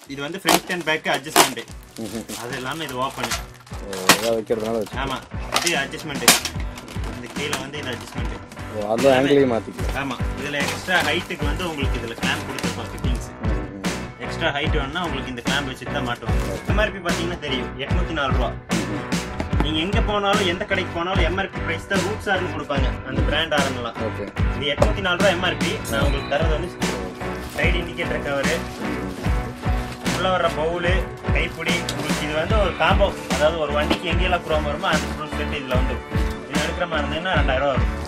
இது வந்து front and back adjustment அது இல்லாம இது ஓப்பன் ஓ ஏதாவது வைக்கிறதுனால வச்சு ஆமா இது அட்ஜஸ்ட்மெண்ட் இந்த கீழே வந்து இந்த அட்ஜஸ்ட்மெண்ட் ஓ அந்த ஆங்கிளையும் மாற்றிக்கலாம் ஆமா இதுல எக்ஸ்ட்ரா ஹைட்டுக்கு வந்து உங்களுக்கு இதுல கிளாம்ப் கொடுத்துருப்போம் ஃபிட்டிங்ஸ் எக்ஸ்ட்ரா ஹைட் வேணும்னா உங்களுக்கு இந்த கிளாம்ப் வச்சுட்டு தான் மாட்டுவாங்க எம்ஆர்பி பார்த்தீங்கன்னா தெரியும் எட்நூத்தி நாலு ரூபா நீங்க எங்க போனாலும் எந்த கடைக்கு போனாலும் எம்ஆர்பி பிரைஸ் தான் ரூட் சார்னு கொடுப்பாங்க அந்த பிராண்ட் ஆரம்பலாம் ஓகே இது எட்நூத்தி நாலு ரூபா எம்ஆர்பி நான் உங்களுக்கு தரது வந்து சைடு இண்டிகேட்டர் கவரு உள்ள வர்ற பவுலு கைப்பிடி உங்களுக்கு இது வந்து ஒரு காம்போ அதாவது ஒரு வண்டிக்கு எங்கெல்லாம் குரோம் வருமோ அந்த ஃபுல் செட் இதுல வந்து இது எடுக்கிற மாதிரி இருந்ததுன்னா ரெண்டாயிரம் ரூபா வரும்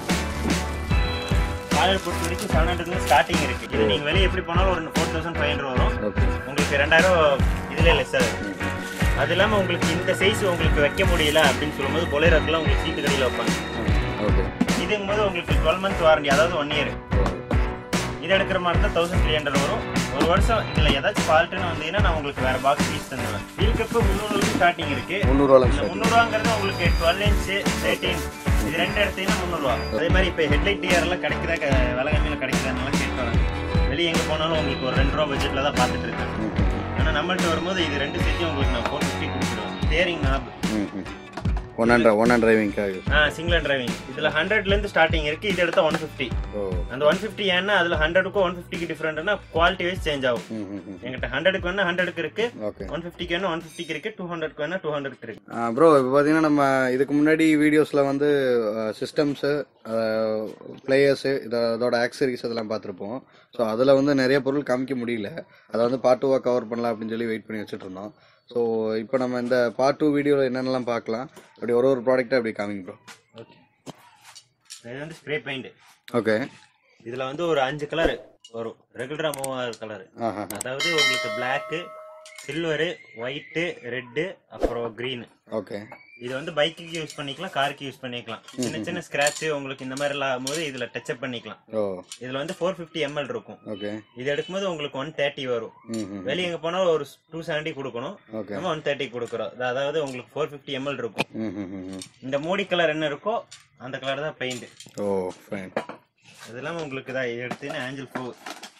காலர் பொறுத்த வரைக்கும் செவன் ஹண்ட்ரட் ஸ்டார்டிங் இருக்கு இது நீங்க வெளியே எப்படி போனாலும் ஒரு ஃபோர் தௌசண்ட் ஃபைவ் ஹண்ட்ரட் வரும் ஓகே உங்களுக்கு ரெண்டாயிரம் இதுல லெஸ் ஆகுது அது இல்லாம உங்களுக்கு இந்த சைஸ் உங்களுக்கு வைக்க முடியல அப்படின்னு சொல்லும்போது பொலேரோக்கெல்லாம் உங்களுக்கு சீட்டு கடையில் வைப்பாங்க ஓகே இதுங்கும் போது உங்களுக்கு டுவெல் மந்த் வாரண்டி அதாவது ஒன் இயர் இது எடுக்கிற மாதிரி இருந்தால் தௌசண்ட் த்ரீ ஹண்ட்ரட் வரும் ஒரு வருஷம் இதில் ஏதாச்சும் ஃபால்ட்டுன்னு வந்தீங்கன்னா நான் உங்களுக்கு வேற பாக்ஸ் பீஸ் தந்துடுவேன் வீல் கப்பு முந்நூறு ஸ்டார்டிங் இருக்கு முந்நூறுவாலாம் இந்த முந்நூறுவாங்கிறது உங்களுக்கு டுவெல் இன்ச்சு தேர்ட்டீன் இது ரெண்டு எடுத்தீங்கன்னா முந்நூறுவா அதே மாதிரி இப்போ ஹெட்லைட் டிஆர்லாம் கிடைக்குதா க- விலை கம்மியில் கிடைக்குதான்னு கேட்குறாங்க வெளியே எங்கே போனாலும் உங்களுக்கு ஒரு ரெண்டு ரூபா பட்ஜெட்டில் தான் பார்த்துட்டு இருக்கேன் ஆனால் நம்மள்ட்ட வரும்போது இது ரெண்டு செட்டையும் உங்களுக்கு நான் ஃபோர் ஃபிஃப்டி கொடுத்துருவேன் steering knob one hundred one hundred டிரைவிங்காக ஆ சிங்கிள் டிரைவிங் இதில் ஹண்ட்ரட்லேருந்து ஸ்டார்டிங் இருக்குது இது எடுத்தால் ஒன் ஃபிஃப்டி ஓ அந்த ஒன் ஃபிஃப்டி ஏன்னா அதில் ஹண்ட்ரடுக்கும் ஒன் ஃபிஃப்டிக்கு டிஃப்ரெண்ட்னா குவாலிட்டி வைஸ் சேஞ்ச் ஆகும் ம் ம் ம் எங்கிட்ட ஹண்ட்ரடுக்கு வேணா ஹண்ட்ரடுக்கு இருக்கு ஓகே ஒன் ஃபிஃப்டிக்கு வேணா ஒன் ஃபிஃப்டிக்கு இருக்கு டூ ஹண்ட்ரட்க்கு வேணா டூ ஹண்ட்ரட்க்கு இருக்கு ப்ரோ இப்போ பார்த்தீங்கன்னா நம்ம இதுக்கு முன்னாடி வீடியோஸில் வந்து சிஸ்டம்ஸு பிளேயர்ஸு இதோட ஆக்சரிஸ் அதெல்லாம் பார்த்துருப்போம் ஸோ அதில் வந்து நிறைய பொருள் காமிக்க முடியல அதை வந்து பார்ட் டூவாக கவர் பண்ணலாம் அப்படின்னு சொல்லி வெயிட் பண்ணி வச்சுட்டு இருந்தோம் ஸோ இப்போ நம்ம இந்த பார்ட் டூ வீடியோவில் என்னென்னலாம் பார்க்கலாம் அப்படி ஒரு ஒரு ப்ராடக்ட்டாக அப்படி காமிங்க ப்ரோ ஓகே இது வந்து ஸ்ப்ரே பெயிண்ட் ஓகே இதுல வந்து ஒரு அஞ்சு கலர் வரும் ரெகுலரா மூவ் ஆகிற கலர் ஆஹா அதாவது உங்களுக்கு பிளாக்கு சில்வரு ஒயிட்டு ரெட்டு அப்புறம் க்ரீன் ஓகே இது வந்து பைக்குக்கு யூஸ் பண்ணிக்கலாம் காருக்கு யூஸ் பண்ணிக்கலாம் சின்ன சின்ன ஸ்கிராட்ச் உங்களுக்கு இந்த மாதிரி எல்லாம் போது இதுல டச்சப் பண்ணிக்கலாம் ஓ இதுல வந்து ஃபோர் ஃபிஃப்டி எம்எல் இருக்கும் ஓகே இது எடுக்கும்போது உங்களுக்கு ஒன் தேர்ட்டி வரும் ம் ம் வெளியே எங்க போனாலும் ஒரு டூ செவன்ட்டி கொடுக்கணும் ஓகே நம்ம ஒன் தேர்ட்டி கொடுக்குறோம் அதாவது உங்களுக்கு ஃபோர் ஃபிஃப்டி எம்எல் இருக்கும் ம் ம் ம் ம் இந்த மூடி கலர் என்ன இருக்கோ அந்த கலர் தான் பெயிண்ட் ஓ ஃபைன் அது இல்லாம உங்களுக்கு தான் இது எடுத்தீங்கன்னா ஆஞ்சல் ஃபோக்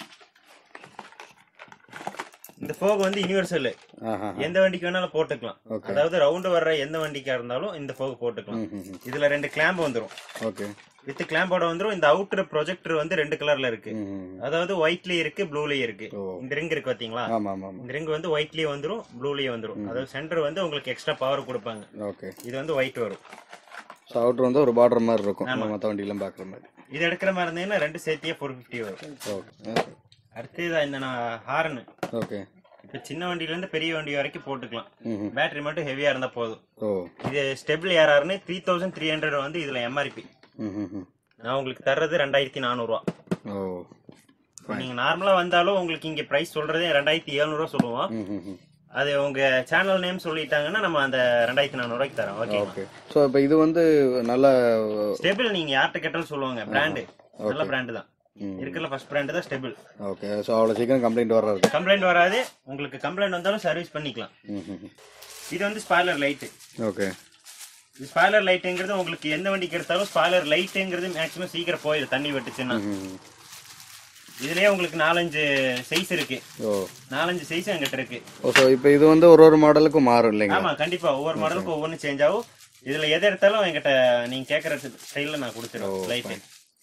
இந்த ஃபோக் வந்து யூனிவர்சல் ஆஹா எந்த வண்டிக்கு வேணாலும் போட்டுக்கலாம் Okay. அதாவது ரவுண்டு வர்ற எந்த வண்டிக்கா இருந்தாலும் இந்த ஃபோக் போட்டுக்கலாம் ம் ம் ம் இதுல ரெண்டு கிளாம்ப் வந்துரும் ஓகே வித் கிளாம்போட வந்துரும் இந்த அவுட்டர் ப்ரொஜெக்டர் வந்து ரெண்டு கலர்ல இருக்கு ம் ம் அதாவது ஒயிட்லயும் இருக்கு ப்ளூலயும் இருக்கு ஓ. இந்த ரிங் இருக்கு பாத்தீங்களா ஆமாம் ஆமாம் ஆமாம் இந்த ரிங் வந்து ஒயிட்லயே வந்துரும் ப்ளூலயும் வந்துரும் அதாவது சென்டர் வந்து உங்களுக்கு எக்ஸ்ட்ரா பவர் கொடுப்பாங்க ஓகே இது வந்து ஒயிட் வரும் ஸோ அவுட்ரு வந்து ஒரு பார்டர் மாதிரி இருக்கும் நம்ம மற்ற வண்டியெல்லாம் பார்க்குற மாதிரி இது எடுக்கிற மாதிரி இருந்தீங்கன்னா ரெண்டு சேர்த்தியே ஃபோர் ஃபிஃப்டி வரும் ஓகே அடுத்து இதான் இந்த நான் ஹார்ன் ஓகே இப்போ சின்ன வண்டியில இருந்து பெரிய வண்டி வரைக்கும் போட்டுக்கலாம் ம் பேட்டரி மட்டும் ஹெவியா இருந்தா போதும் ஓ இது ஸ்டெபிள் ஏஆர்னு த்ரீ தௌசண்ட் த்ரீ ஹண்ட்ரட் வந்து இதுல எம்ஆர்பி ம் ம் ம் நான் உங்களுக்கு தர்றது ரெண்டாயிரத்தி நானூறுவா ஓ நீங்க நார்மலா வந்தாலும் உங்களுக்கு இங்க பிரைஸ் சொல்றதே ரெண்டாயிரத்தி எழுநூறுவா சொல்லுவோம் ம் ம் ம் அது உங்க சேனல் நேம் சொல்லிட்டாங்கன்னா நம்ம அந்த ரெண்டாயிரத்தி நானூறுவாய்க்கு தரோம் ஓகே ஓகே ஸோ இப்போ இது வந்து நல்ல ஸ்டெபிள் நீங்க யார்கிட்ட கேட்டாலும் சொல்லுவாங்க பிராண்டு நல்ல பிராண்டு தான் ம். இருக்கிற ஃபர்ஸ்ட் பிராண்டு தான் ஸ்டெபிள் ஓகே ஸோ அவ்வளோ சீக்கிரம் கம்ப்ளைண்ட் வராது கம்ப்ளைண்ட் வராது உங்களுக்கு கம்ப்ளைண்ட் வந்தாலும் சர்வீஸ் பண்ணிக்கலாம் ம் ம் ம். இது வந்து ஸ்பாய்லர் லைட்டு ஓகே ஸ்பாய்லர் லைட்டுங்கிறது உங்களுக்கு எந்த வண்டிக்கு எடுத்தாலும் ஸ்பாய்லர் லைட்டுங்கிறது மேக்ஸிமம் சீக்கிரம் போயிடும் தண்ணி விட்டுச்சுன்னா ம் ம். இதுலயே உங்களுக்கு நாலஞ்சு சைஸ் இருக்கு ஓ நாலஞ்சு சைஸ் எங்கிட்ட இருக்கு ஓ ஸோ இப்போ இது வந்து ஒரு ஒரு மாடலுக்கும் மாறும் இல்லைங்களா ஆமா கண்டிப்பா ஒவ்வொரு மாடலுக்கும் ஒவ்வொன்றும் சேஞ்ச் ஆகும் இதுல எதை எடுத்தாலும் எங்கிட்ட நீங்க கேக்குற ஸ்டைல்ல நான் கொடுத்துருவேன் லைட்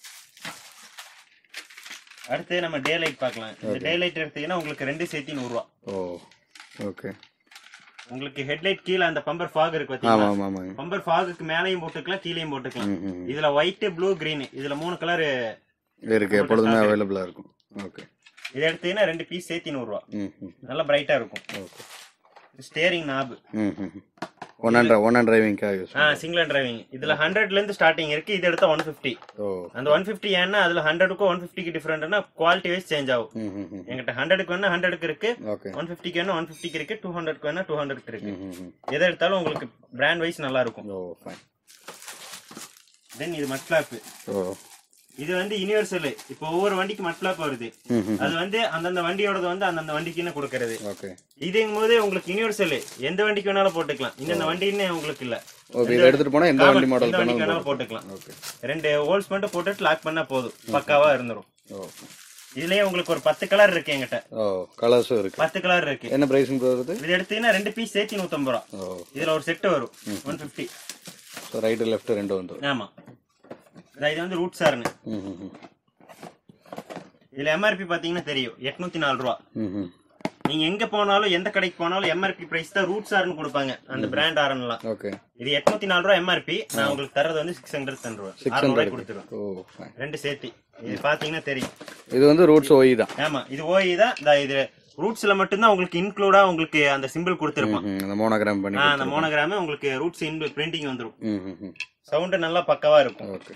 அடுத்து நம்ம டே லைட் பார்க்கலாம் இந்த டே லைட் எடுத்தீங்கன்னா உங்களுக்கு ரெண்டு சேர்த்தி நூறுரூவா ஓ ஓகே உங்களுக்கு ஹெட்லைட் கீழே அந்த பம்பர் ஃபாக் இருக்கு ஆமாம் பாத்தீங்களா ஆமாம் ஆமாங்க பம்பர் ஃபாகுக்கு மேலேயும் போட்டுக்கலாம் கீழேயும் போட்டுக்கலாம் ம் ம் இதுல ஒயிட் ப்ளூ green இதுல மூணு கலர் இருக்கு எப்பொழுதுமே அவைலபிளாக இருக்கும் ஓகே இதை எடுத்தீங்கன்னா ரெண்டு பீஸ் சேர்த்தி நூறுரூவா ம் ம் நல்லா பிரைட்டா இருக்கும் ஓகே ஸ்டேரிங் நாபு ம் ம் ஒன் ஹண்ட்ரட் ஒன் ஹண்ட்ரட் டிரைவிங்காக யூஸ் ஆ சிங்கிள் டிரைவிங் இதுல ஹண்ட்ரட்ல இருந்து ஸ்டார்டிங் இருக்கு இது எடுத்தா ஒன் பிப்டி ஓ அந்த ஒன் பிப்டி ஏன்னா அதுல ஹண்ட்ரடுக்கும் ஒன் பிப்டிக்கு டிஃபரெண்ட்னா குவாலிட்டி வைஸ் சேஞ்ச் ஆகும் ம் ம் ம் எங்கிட்ட ஹண்ட்ரடுக்கு வேணா ஹண்ட்ரடுக்கு இருக்கு ஓகே ஒன் பிப்டிக்கு வேணா ஒன் பிப்டிக்கு இருக்கு டூ ஹண்ட்ரட்க்கு வேணா டூ ஹண்ட்ரட்க்கு இருக்கு ம் ம் ம் எதை எடுத்தாலும் உங்களுக்கு பிராண்ட் வைஸ் நல்லா இருக்கும் ஓ ஃபைன் தென் இது மட் ஃபிளாப் ஓ இது வந்து யூனிவர்சல் இப்போ ஒவ்வொரு வண்டிக்கு மட் ஃபிளாப் வருது ம் ம் அது வந்து அந்தந்த வண்டியோடது வந்து அந்தந்த வண்டிக்குன்னு கொடுக்கறது ஓகே இதுங்கும் போது உங்களுக்கு யூனிவர்சல் எந்த வண்டிக்கு வேணாலும் போட்டுக்கலாம் இந்தந்த வண்டின்னு உங்களுக்கு இல்ல ஓ இதை எடுத்துட்டு போனால் எந்த வண்டி மாடல் எந்த வண்டிக்கு வேணாலும் வேணாலும் போட்டுக்கலாம் ஓகே ரெண்டு ஹோல்ஸ் மட்டும் போட்டுட்டு லாக் பண்ணா போதும் பக்காவா இருந்துரும் ஓ இதுலயே உங்களுக்கு ஒரு பத்து கலர் இருக்கு என்கிட்ட ஓ கலர்ஸும் இருக்கு பத்து கலர் இருக்கு என்ன பிரைஸிங் வருது இது எடுத்தீங்கன்னா ரெண்டு பீஸ் சேர்த்து நூத்தம்பது ரூபா ஓ இதுல ஒரு செட்டு வரும் one fifty so right left ரெண்டு வந்துடும் ஆமா இதா, இது வந்து ரூட் சார்னு ம் ம் ம். இதுல எம்ஆர்பி பாத்தீங்கன்னா தெரியும் எட்நூத்தி நாலு ரூபா ம் ம் நீங்க எங்க போனாலும் எந்த கடைக்கு போனாலும் எம்ஆர்பி பிரைஸ் தான் ரூட் சார்னு கொடுப்பாங்க அந்த பிராண்ட் ஆரன்லாம் ஓகே இது எட்நூத்தி நாலு ரூபா எம்ஆர்பி நான் உங்களுக்கு தரது வந்து சிக்ஸ் ஹண்ட்ரட் டென் ரூபா சிக்ஸ் அறுநூறு ரூபாய் ஹண்ட்ரட் கொடுத்துருவேன் ஓ fine. ரெண்டு சேர்த்து இது பாத்தீங்கன்னா தெரியும் இது வந்து ரூட்ஸ் ஒய் தான் ஆமா இது ஓஇ தான் இந்த இது ரூட்ஸ்ல மட்டும்தான் உங்களுக்கு இன்க்ளூடா உங்களுக்கு அந்த சிம்பிள் கொடுத்துருப்பான் ம், அந்த மோனோகிராம் பண்ணி ஆ, அந்த மோனோகிராம் உங்களுக்கு ரூட்ஸ் இன் பிரிண்டிங் வந்துரும் ம் ம் ம் சவுண்ட் நல்லா பக்கவா இருக்கும் ஓகே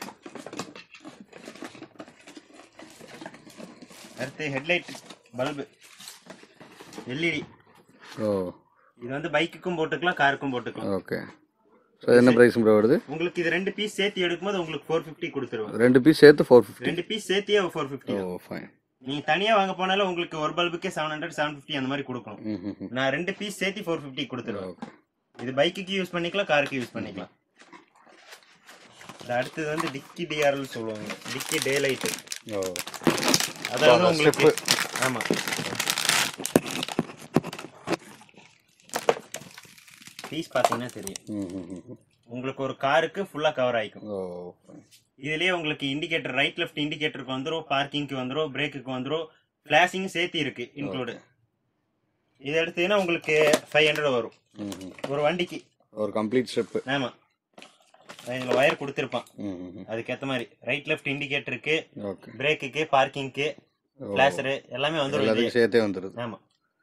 அடுத்து ஹெட்லைட் பல்பு எல்இடி ஓ இது வந்து பைக்குக்கும் போட்டுக்கலாம் காருக்கும் போட்டுக்கலாம் ஓகே ஸோ என்ன ப்ரைஸ் ப்ரோ வருது உங்களுக்கு இது ரெண்டு பீஸ் சேர்த்து எடுக்கும்போது உங்களுக்கு ஃபோர் ஃபிஃப்டி கொடுத்துருவேன் ரெண்டு பீஸ் சேர்த்து ஃபோர் ஃபிஃப்டி ரெண்டு பீஸ் சேர்த்தியே ஃபோர் ஃபிஃப்டி ஓ ஃபைன் நீங்க தனியா வாங்க போனாலும் உங்களுக்கு ஒரு பல்புக்கே செவன் ஹண்ட்ரட் செவன் ஃபிஃப்டி அந்த மாதிரி கொடுக்கணும் ம் ம் ம் நான் ரெண்டு பீஸ் சேர்த்து ஃபோர் ஃபிஃப்டி கொடுத்துருவேன் ஓகே இது பைக்குக்கு யூஸ் பண்ணிக்கலாம் காருக்கு யூஸ் பண்ணிக்கலாம் இது அடுத்தது வந்து டிக்கி டிஆர்எல் சொல்லுவாங்க டிக்கி டே லைட் ஓ அதாவது உங்களுக்கு ஆமா பீஸ் பாத்தீங்கன்னா தெரியும் ம் ம் ம் உங்களுக்கு ஒரு காருக்கு ஃபுல்லா கவர் ஆயிக்கும் ஓ fine. இதுலயே உங்களுக்கு இண்டிகேட்டர் ரைட் லெஃப்ட் இண்டிகேட்டருக்கு வந்துரும் பார்க்கிங்க்கு வந்துரும் பிரேக்குக்கு வந்துரும் ஃபிளாஷிங் சேர்த்து இருக்கு இன்க்ளூடு இது எடுத்தீங்கன்னா உங்களுக்கு ஃபைவ் ஹண்ட்ரட் வரும் ம் ம் ஒரு வண்டிக்கு ஒரு கம்ப்ளீட் ஸ்டெப்பு ஆமா இதுல ஒயர் கொடுத்துருப்பான் ம் ம் ம் அதுக்கேத்த மாதிரி ரைட் லெஃப்ட் இண்டிகேட்டருக்கு ஓகே பிரேக்குக்கு பார்க்கிங்க்கு ஃபிளாஷரு எல்லாமே வந்துரும் இதுலயே. எல்லாத்துக்கும் சேர்த்தே வந்துடுது ஆமா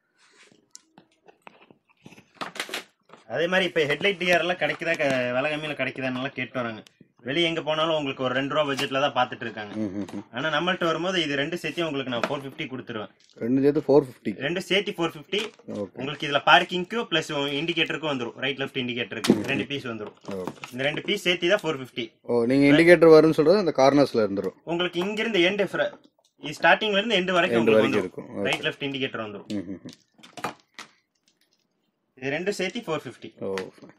அதே மாதிரி இப்ப ஹெட்லைட் டிஆர் எல்லாம் கிடைக்குதா க- விலை கம்மியில கிடைக்குதான்னு கேட்டு வராங்க வெளியே எங்க போனாலும் உங்களுக்கு ஒரு ரெண்டு ரூபா பட்ஜெட்ல தான் பாத்துட்டு இருக்காங்க ம் ம் ம் ஆனா நம்மள்ட்ட வரும்போது இது ரெண்டு சேர்த்து உங்களுக்கு நான் ஃபோர் ஃபிஃப்டி கொடுத்துருவேன் ரெண்டு சேர்த்து ஃபோர் ஃபிஃப்டி ரெண்டு சேர்த்து ஃபோர் ஃபிஃப்டி ஓகே உங்களுக்கு இதுல பார்க்கிங்க்கும் பிளஸ் இண்டிகேட்டருக்கும் வந்துரும் ரைட் லெஃப்ட் இண்டிகேட்டருக்கு ரெண்டு பீஸ் வந்துரும் ஓகே இந்த ரெண்டு பீஸ் சேர்த்து தான் ஃபோர் ஃபிஃப்டி ஓ நீங்கள் இண்டிகேட்டர் வரும்னு சொல்கிறது அந்த கார்னர்ஸில் இருந்துரும் உங்களுக்கு இங்கிருந்து எண்டு இது ஸ்டார்டிங்ல இருந்து எண்டு வரைக்கும் ரெண்டு உங்களுக்கு வரைக்கும் வந்துரும் இருக்கும் ரைட் லெஃப்ட் இண்டிகேட்டர் வந்துரும் ம் ம் ம் இது ரெண்டு சேர்த்து ஃபோர் ஃபிஃப்டி ஓ fine.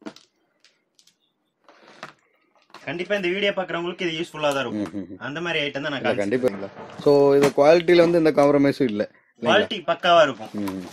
கண்டிப்பா இந்த வீடியோ பாக்குறவங்களுக்கு இது யூஸ்ஃபுல்லா தான் இருக்கும் ம் ம் ம் அந்த மாதிரி ஐட்டம் தான் நான் இல்லை காமிச்சேன் கண்டிப்பாக இல்லை ஸோ இது குவாலிட்டியில் வந்து எந்த காம்ப்ரமைஸும் இல்லை குவாலிட்டி பக்காவா இருக்கும் ம்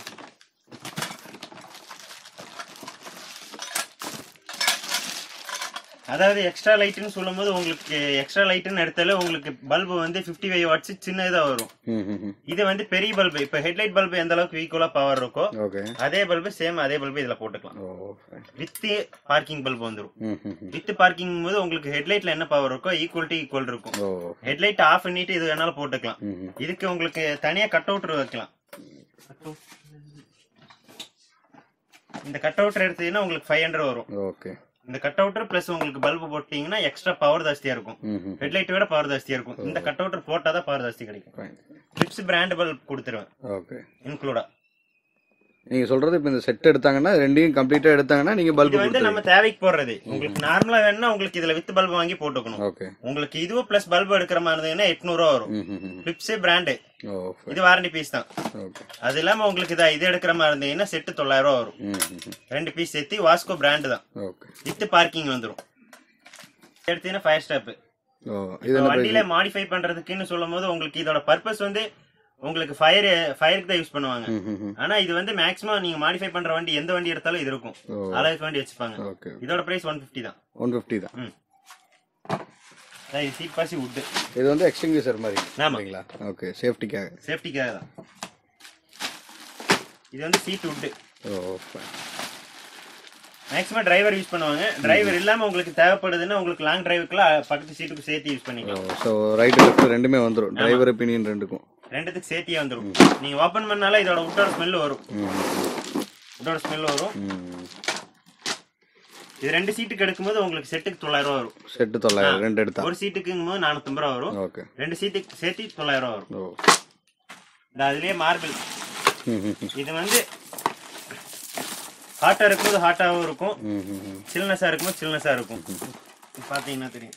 அதாவது எக்ஸ்ட்ரா லைட்னு சொல்லும்போது உங்களுக்கு எக்ஸ்ட்ரா லைட்னு எடுத்தாலே உங்களுக்கு பல்பு வந்து 55 ஃபைவ் வாட்ஸ் சின்னதா வரும் ம் ம் ம் இது வந்து பெரிய பல்பு இப்ப ஹெட்லைட் பல்பு எந்த அளவுக்கு ஈக்குவலா பவர் இருக்கோ ஓகே அதே பல்பு சேம் அதே பல்பு இதுல போட்டுக்கலாம் ஓ fine. வித் பார்க்கிங் பல்பு வந்துரும் ம் ம் ம் வித் பார்க்கிங் போது உங்களுக்கு ஹெட்லைட்ல என்ன பவர் இருக்கோ ஈக்குவல் டு ஈக்குவல் இருக்கும் ஓ ஹெட்லைட் ஆஃப் பண்ணிட்டு இது வேணாலும் போட்டுக்கலாம் ம் ம் இதுக்கு உங்களுக்கு தனியா கட் அவுட் வைக்கலாம் இந்த கட் அவுட் எடுத்தீங்கன்னா உங்களுக்கு ஃபைவ் ஹண்ட்ரட் வரும் ஓகே இந்த கட் அவுட்டர் பிளஸ் உங்களுக்கு பல்பு போட்டீங்கன்னா எக்ஸ்ட்ரா பவர் ஜாஸ்தியா இருக்கும் ம் ம் ஹெட்லைட் விட பவர் ஜாஸ்தியா இருக்கும் இந்த கட் அவுட்டர் போட்டா தான் பவர் ஜாஸ்தி கிடைக்கும் ஃபைன் பிலிப்ஸ் பிராண்ட் பல்ப் கொடுத்துருவேன் ஓகே இன்க்ளூடா நீங்கள் சொல்கிறது இப்போ இந்த செட் எடுத்தாங்கன்னா ரெண்டையும் கம்ப்ளீட்டாக எடுத்தாங்கன்னா நீங்கள் இது பல்பு வந்து நம்ம தேவைக்கு போடுறது உங்களுக்கு நார்மலா வேணும்னா உங்களுக்கு இதுல வித் பல்ப் வாங்கி போட்டுக்கணும் ஓகே உங்களுக்கு இதுவும் பிளஸ் பல்ப் எடுக்கிற மாதிரி இருந்ததுன்னா எட்நூறு ரூபா வரும் ம் ம் ம் பிலிப்ஸ் பிராண்டு ஓ fine. இது வாரண்டி பீஸ் தான் ஓகே அது இல்லாம உங்களுக்கு இதா இது எடுக்கிற மாதிரி இருந்தீங்கன்னா செட்டு தொள்ளாயிரம் ரூபா வரும் ம் ம் ம் ரெண்டு பீஸ் சேர்த்து வாஸ்கோ பிராண்டு தான் ஓகே வித் பார்க்கிங் வந்துரும் எடுத்தீங்கன்னா ஃபயர் ஸ்டாப் ஓ இது என்ன வண்டியில மாடிஃபை பண்றதுக்குன்னு சொல்லும் போது உங்களுக்கு இதோட பர்பஸ் வந்து உங்களுக்கு ஃபயர் ஃபயருக்கு தான் யூஸ் பண்ணுவாங்க ம் ம் ம் ஆனா இது வந்து மேக்ஸிமம் நீங்க மாடிஃபை பண்ற வண்டி எந்த வண்டி எடுத்தாலும் இது இருக்கும் ஓ அளவுக்கு வண்டி வச்சுப்பாங்க ஓகே இதோட பிரைஸ் ஒன் பிப்டி தான் ஒன் ஃபிஃப்டி தான் ம் அதான் இது சீட் பாசி உட்டு இது வந்து எக்ஸ்டிங்யூசர் மாதிரி ஆமா சரிங்களா ஓகே சேஃப்டிக்காக சேஃப்டிக்காக தான் இது வந்து சீட் உட்டு ஓ fine. மேக்ஸிமம் டிரைவர் யூஸ் பண்ணுவாங்க டிரைவர் இல்லாம உங்களுக்கு தேவைப்படுதுன்னா உங்களுக்கு லாங் டிரைவுக்குலாம் பக்கத்து சீட்டுக்கு சேர்த்து யூஸ் ஓ பண்ணிக்கலாம் ஸோ ரைட்டு லெஃப்ட் ரெண்டுமே வந்துடும் டிரைவர் பினியன் ரெண்டுக்கும் ரெண்டுத்துக்கு சேர்த்தியே வந்துரும் நீங்க ஓபன் பண்ணாலும் இதோட உட்டோட ஸ்மெல் வரும் ம் உட்டோட ஸ்மெல் வரும் ம் இது ரெண்டு சீட்டுக்கு எடுக்கும்போது உங்களுக்கு செட்டுக்கு தொள்ளாயிரம் ரூபா வரும் செட்டு தொள்ளாயிரம் ரெண்டு எடுத்தா ஒரு சீட்டுக்குங்கும் போது நானூத்தம்பது ரூபா வரும் ஓகே ரெண்டு சீட்டுக்கு சேர்த்து தொள்ளாயிரம் ரூபா வரும் ஓ இந்த அதுலயே மார்பிள் ம் ம் ம். இது வந்து ஹாட்டா இருக்கும்போது ஹாட்டாவும் இருக்கும் ம் ம் ம் சில்னஸா இருக்கும்போது சில்னஸா இருக்கும் இது பாத்தீங்கன்னா தெரியும்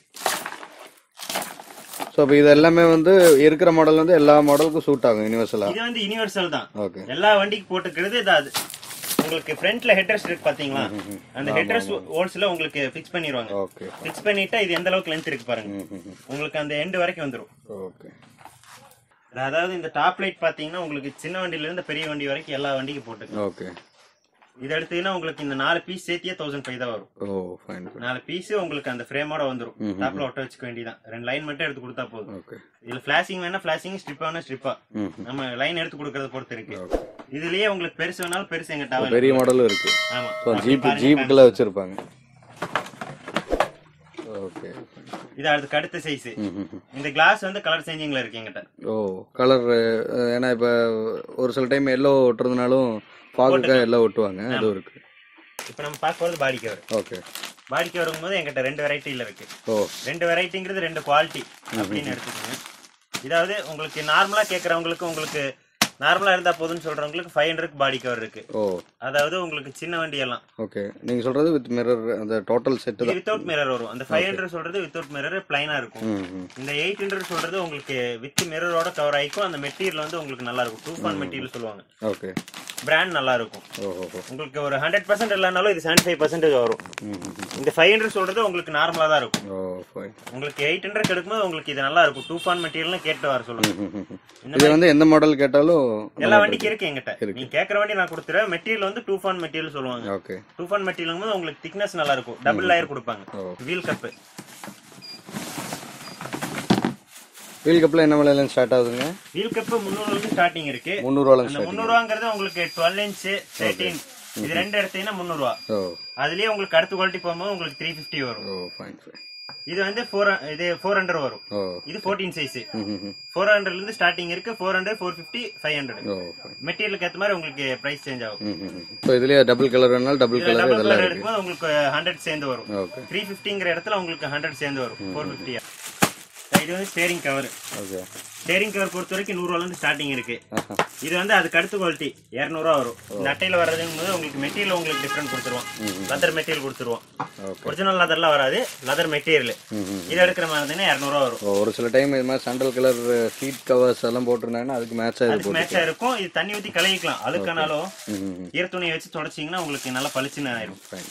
ஸோ இப்போ இது எல்லாமே வந்து இருக்கிற மாடல் வந்து எல்லா மாடலுக்கும் சூட் ஆகும் யூனிவர்சலாக இது வந்து யூனிவர்சல் தான் ஓகே எல்லா வண்டிக்கு போட்டுக்கிறது இது அது உங்களுக்கு ஃப்ரண்ட்ல ஹெட்ரஸ் இருக்கு பாத்தீங்களா அந்த ஹெட்ரஸ் ஹோல்ஸ்ல உங்களுக்கு ஃபிக்ஸ் பண்ணிடுவாங்க ஓகே ஃபிக்ஸ் பண்ணிட்டா இது எந்த அளவுக்கு லென்த் இருக்கு பாருங்க ம் ம் ம் உங்களுக்கு அந்த எண்டு வரைக்கும் வந்துரும் ஓகே அதாவது இந்த டாப் லைட் பாத்தீங்கன்னா உங்களுக்கு சின்ன வண்டியில இருந்து பெரிய வண்டி வரைக்கும் எல்லா வண்டிக்கும் போட்டுக்கலாம் ஓகே இது எடுத்தீங்கன்னா உங்களுக்கு இந்த நாலு பீஸ் சேர்த்தியே தௌசண்ட் ஃபைவ் தான் வரும் ஓ ஃபைன் நாலு பீஸ் உங்களுக்கு அந்த ஃப்ரேமோட வந்துரும் டாப்ல ஒட்ட வச்சுக்க வேண்டியதான் ரெண்டு லைன் மட்டும் எடுத்து கொடுத்தா போதும் ஓகே இதுல ஃபிளாஷிங் வேணா ஃபிளாஷிங் ஸ்ட்ரிப் வேணா ஸ்ட்ரிப்பா ம் நம்ம லைன் எடுத்து கொடுக்கறத பொறுத்து இருக்கு ஓகே இதுலயே உங்களுக்கு பெருசு வேணாலும் பெருசு எங்க டவர் பெரிய மாடலும் இருக்கு ஆமா ஸோ அப்படி ஜீப் பாருங்க. ஜீப்புக்கெல்லாம் வச்சிருப்பாங்க ஓகே இது அதுக்கு அடுத்த சைஸ் ம் ம் ம். இந்த கிளாஸ் வந்து கலர் சேஞ்சிங்ல இருக்கு எங்கிட்ட ஓ கலர் ஏன்னா இப்போ ஒரு சில டைம் எல்லோ ஒட்டுறதுனாலும் ஃபாகுக்காக எல்லோ ஒட்டுவாங்க அதுவும் இருக்கு இப்ப நம்ம பார்க்க போறது body cover okay body cover போது எங்கிட்ட ரெண்டு வெரைட்டில இருக்கு ஓ ரெண்டு வெரைட்டிங்கிறது ரெண்டு குவாலிட்டி அப்படின்னு எடுத்துக்கோங்க இதாவது உங்களுக்கு நார்மலா கேட்கறவங்களுக்கு உங்களுக்கு நார்மலா இருந்தா போதும்னு சொல்றவங்களுக்கு ஃபைவ் ஹண்ட்ரட் பாடி கவர் இருக்கு ஓ அதாவது உங்களுக்கு சின்ன வண்டி எல்லாம் ஓகே நீங்கள் சொல்கிறது வித் மிரர் அந்த டோட்டல் செட்டு இது தான் வித்தவுட் மிரர் வரும் அந்த ஃபைவ் ஹண்ட்ரட் சொல்றது வித்தவுட் மிரர் பிளைனா இருக்கும் ம் ம் இந்த எயிட் ஹண்ட்ரட் சொல்றது உங்களுக்கு வித் மிரரோட கவர் ஆயிக்கும் அந்த மெட்டீரியல் வந்து உங்களுக்கு நல்லா இருக்கும் டூ ஃபான் மெட்டீரியல் சொல்லுவாங்க ஓகே பிராண்ட் நல்லா இருக்கும் ஓஹோ ஓ உங்களுக்கு ஒரு ஹண்ட்ரட் பர்சன்ட் இல்லைனாலும் இது செவன்டி ஃபைவ் பர்சன்டேஜ் வரும் ம் ம் ம். இந்த ஃபைவ் ஹண்ட்ரட் சொல்றது உங்களுக்கு நார்மலா தான் இருக்கும் ஓ ஃபைன் உங்களுக்கு எயிட் ஹண்ட்ரட் கிடைக்கும்போது உங்களுக்கு இது நல்லா இருக்கும் டூ ஃபான் மெட்டீரியல் கேட்டு வர சொல்லுங்க ம் ம் ம். இது வந்து எந்த மாடல் கேட்டாலும் எல்லா வண்டிக்கும் இருக்கு எங்கிட்ட நீங்க கேக்குற வண்டி நான் கொடுத்துறேன் மெட்டீரியல் வந்து டூ ஃபான் மெட்டீரியல் சொல்லுவாங்க ஓகே டூ ஃபான் மெட்டீரியல் போது உங்களுக்கு திக்னஸ் நல்லா இருக்கும் டபுள் லேயர் கொடுப்பாங்க ஓ வீல் கப்பு வீல் கப்பில் என்ன விலையில ஸ்டார்ட் ஆகுதுங்க வீல் கப்பு முந்நூறுல இருந்து ஸ்டார்டிங் இருக்கு முந்நூறுவால அந்த ஸ்டார்ட் முந்நூறுவாங்கிறது உங்களுக்கு டுவெல் இன்ச் தேர்ட்டீன் இது ரெண்டு எடுத்தீங்கன்னா முந்நூறுவா ஓ அதுலயே உங்களுக்கு அடுத்த குவாலிட்டி போகும்போது உங்களுக்கு த்ரீ ஃபிஃப்டி வரும் ஓ ஃபைன் ஃபைன் இது வந்து ஃபோர் இது ஃபோர் ஹண்ட்ரட் வரும் ஓ இது ஃபோர்டீன் சைஸ் ம் ம் ம். ஃபோர் ஹண்ட்ரட்ல இருந்து ஸ்டார்டிங் இருக்கு four hundred four fifty five hundred oh fine மெட்டீரியலுக்கு ஏற்ற மாதிரி உங்களுக்கு பிரைஸ் சேஞ்ச் ஆகும் ம் ம் ம். ஸோ இதுலேயே டபுள் கலர் வேணாலும் டபுள் கலர் டபுள் இதெல்லாம் கலர் இருக்கு எடுக்கும்போது உங்களுக்கு ஹண்ட்ரட் சேர்ந்து வரும் ஓகே த்ரீ ஃபிஃப்டிங்கிற இடத்துல உங்களுக்கு ஹண்ட்ரட் சேர்ந்து வரும் ஃபோர் ஃபிஃப்டியா இது வந்து steering cover okay steering cover பொறுத்த வரைக்கும் நூறுவால இருந்து ஸ்டார்டிங் இருக்கு ஆஹா. இது வந்து அதுக்கு அடுத்த குவாலிட்டி இரநூறுவா வரும் இந்த அட்டையில வர்றதுங்கும் போது உங்களுக்கு மெட்டீரியல் உங்களுக்கு டிஃப்ரெண்ட் கொடுத்துருவோம் லெதர் மெட்டீரியல் கொடுத்துருவோம் ஓகே ஒரிஜினல் லெதர்லாம் வராது லெதர் மெட்டீரியல் ம் ம் இது எடுக்கிற மாதிரி இருந்தீங்கன்னா இரநூறுவா வரும் ஓ, ஒரு சில டைம் இது மாதிரி சாண்டல் கலர் சீட் கவர்ஸ் எல்லாம் போட்டிருந்தாங்கன்னா அதுக்கு மேட்ச் ஆகுது அதுக்கு மேட்சா இருக்கும் இது தண்ணி ஊத்தி கழுவிக்கலாம் அழுக்கானாலும் ம் ம் ஈர துணியை வச்சு தொடச்சிங்கன்னா உங்களுக்கு நல்லா பளிச்சுன்னு ஆயிரும் ஃபைன்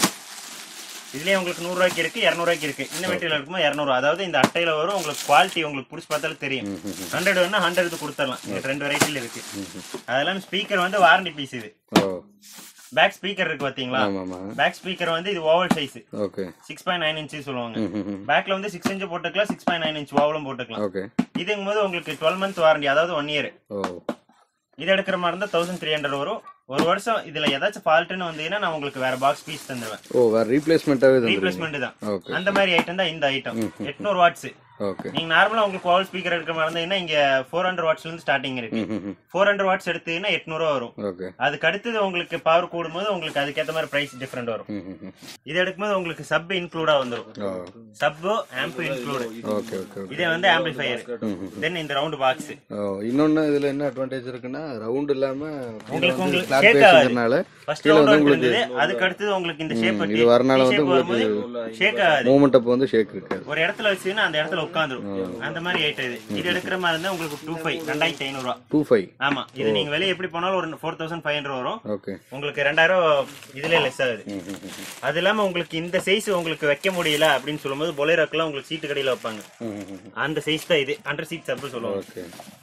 இதுலயே உங்களுக்கு நூறு ரூபாய்க்கு இருக்கு இரநூறுவாய்க்கு இருக்கு இந்த மெட்டீரியல் இருக்கும்போது இரநூறுவா அதாவது இந்த அட்டையில வரும் உங்களுக்கு குவாலிட்டி உங்களுக்கு புடிச்சு பார்த்தாலும் தெரியும் ஹண்ட்ரட் வேணா ஹண்ட்ரட் கொடுத்துடலாம் இது ரெண்டு வெரைட்டில இருக்கு அதெல்லாம் ஸ்பீக்கர் வந்து வாரண்டி பீஸ் இது ஓ பேக் ஸ்பீக்கர் இருக்கு பாத்தீங்களா ஆமாம் ஆமாம் பேக் ஸ்பீக்கர் வந்து இது oval size okay six point nine inch சொல்லுவாங்க ம் ம் ம். பேக்ல வந்து சிக்ஸ் இன்ச் போட்டுக்கலாம் சிக்ஸ் பாயிண்ட் நைன் இன்ச் ஓவலும் போட்டுக்கலாம் ஓகே இதுங்கும் போது உங்களுக்கு டுவெல் மந்த் வாரண்டி அதாவது ஒன் இயர் ஓ இது எடுக்கிற மாதிரி இருந்தா தௌசண்ட் த்ரீ ஹண்ட்ரட் வரும் ஒரு வருஷம் இதுல ஏதாச்சும் ஃபால்ட்னு வந்தீங்கன்னா நான் உங்களுக்கு வேற பாக்ஸ் பீஸ் தந்துடுவேன் ஓ வேறு ரீப்ளேஸ்மெண்ட்டாகவே தந்துருங்க ரீப்ளேஸ்மெண்ட் தான் ஓகே அந்த மாதிரி ஐட்டம் தான் இந்த ஐட்டம் எட்நூறு வாட்ஸ் ஓகே நீங்க நார்மலா உங்களுக்கு ஓவல் ஸ்பீக்கர் எடுக்கிற மாதிரி இருந்தீங்கன்னா இங்க ஃபோர் ஹண்ட்ரட் வாட்ஸ்ல இருந்து ஸ்டார்டிங் இருக்கு ம் ம் ம். ஃபோர் ஹண்ட்ரட் வாட்ஸ் எடுத்தீங்கன்னா எட்நூறுவா வரும் ஓகே அதுக்கு அடுத்தது உங்களுக்கு பவர் கூடும்போது உங்களுக்கு அதுக்கேற்ற மாதிரி பிரைஸ் டிஃப்ரெண்ட் வரும் ம் ம் ம். இது எடுக்கும்போது உங்களுக்கு சப் இன்க்ளூடா வந்துடும் oh sub amp include okay okay okay இதே வந்து ஆம்பிளிஃபையர் தென் இந்த ரவுண்ட் பாக்ஸ் ஓ இன்னொன்று இதில் என்ன அட்வான்டேஜ் இருக்குன்னா ரவுண்ட் இல்லாமல் உங்களுக்கு உங்களுக்கு ஃபிளாட் ஷேக் ஆகாது பேஸுங்கிறனால ஃபர்ஸ்ட் ரவுண்ட் இருந்தது அதுக்கு அடுத்தது உங்களுக்கு இந்த ஷேப் இது வரனால வந்து வரும்போது ஷேக் ஆகாது மூமெண்ட் அப்போ வந்து ஷேக் இருக்காது ஒரு இடத்துல வச்சீங்கன்னா அந்த இடத்துல உட்காந்துரும் அந்த மாதிரி ஐட்டம் இது இது எடுக்கிற மாதிரி இருந்தா உங்களுக்கு டூ ஃபைவ் ரெண்டாயிரத்தி ஐநூறு ரூபா டூ ஃபைவ் ஆமா இது நீங்க வெளியே எப்படி போனாலும் ஒரு ஃபோர் தௌசண்ட் ஃபைவ் ஹண்ட்ரட் வரும் ஓகே உங்களுக்கு ரெண்டாயிரம் இதுல லெஸ் ஆகுது அது இல்லாம உங்களுக்கு இந்த சைஸ் உங்களுக்கு வைக்க முடியல அப்படின்னு சொல்லும்போது பொலேரோக்கெல்லாம் உங்களுக்கு சீட்டு கடையில வைப்பாங்க ம் ம் ம். அந்த சைஸ் தான் இது அண்டர் சீட் சப்பு சொல்லுவாங்க ஓகே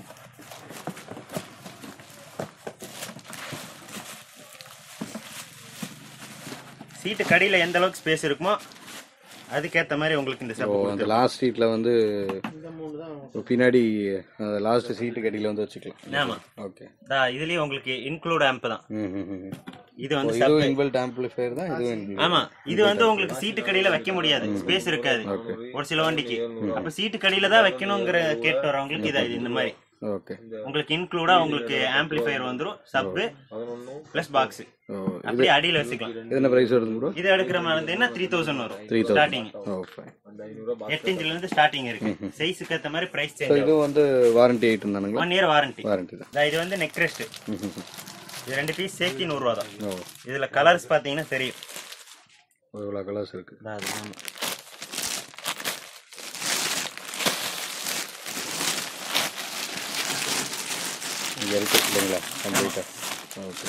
சீட்டு கடையில எந்த அளவுக்கு ஸ்பேஸ் இருக்குமோ அதுக்கேத்த மாதிரி உங்களுக்கு இந்த ஓ சப்பு அந்த லாஸ்ட் சீட்டில் வந்து பின்னாடி லாஸ்ட் சீட்டு கடியில் வந்து வச்சுக்கலாம் ஆமா ஓகே தா, இதுலயே உங்களுக்கு இன்க்ளூட் ஆம்ப் தான் ம் ம் ம் ம். இது வந்து இதுவும் இன்வெல்ட் ஆம்பிளிஃபையர் தான் இதுவும் inbuilt. ஆமா இது வந்து உங்களுக்கு சீட்டு கடையில வைக்க முடியாது ஸ்பேஸ் இருக்காது ஒரு சில வண்டிக்கு அப்ப சீட்டு கடையில தான் வைக்கணுங்கிற கேட்டு வரவங்களுக்கு இது இந்த மாதிரி ஓகே உங்களுக்கு இன்க்ளூடா உங்களுக்கு ஆம்பிளிஃபையர் வந்துரும் சப்பு பிளஸ் பாக்ஸ் ஓ அப்படியே அடியில வச்சுக்கலாம் இது என்ன ப்ரைஸ் வருது ப்ரோ இது எடுக்கிற மாதிரி இருந்ததுன்னா த்ரீ தௌசண்ட் வரும் த்ரீ ஸ்டார்டிங் ஓ ஃபைன் எட்டு இன்ச்ல இருந்து ஸ்டார்டிங் இருக்கு சைஸுக்கு ஏத்த மாதிரி பிரைஸ் ஸோ சேஞ்ச் ஆகும் இதுவும் வந்து வாரண்டி ஐட்டம் தானுங்களா ஒன் இயர் வாரண்டி வாரண்டி தான் இது வந்து நெக் ரெஸ்ட் ம் ம் ம். இது ரெண்டு பீஸ் சேர்த்தி நூறுரூவா தான் ஓ இதுல கலர்ஸ் பாத்தீங்கன்னா தெரியும் இவ்வளோ கலர்ஸ் இருக்கு இதா அது, ஆமா. இங்கே இருக்கு இல்லைங்களா கம்ப்ளீட்டாக ஓகே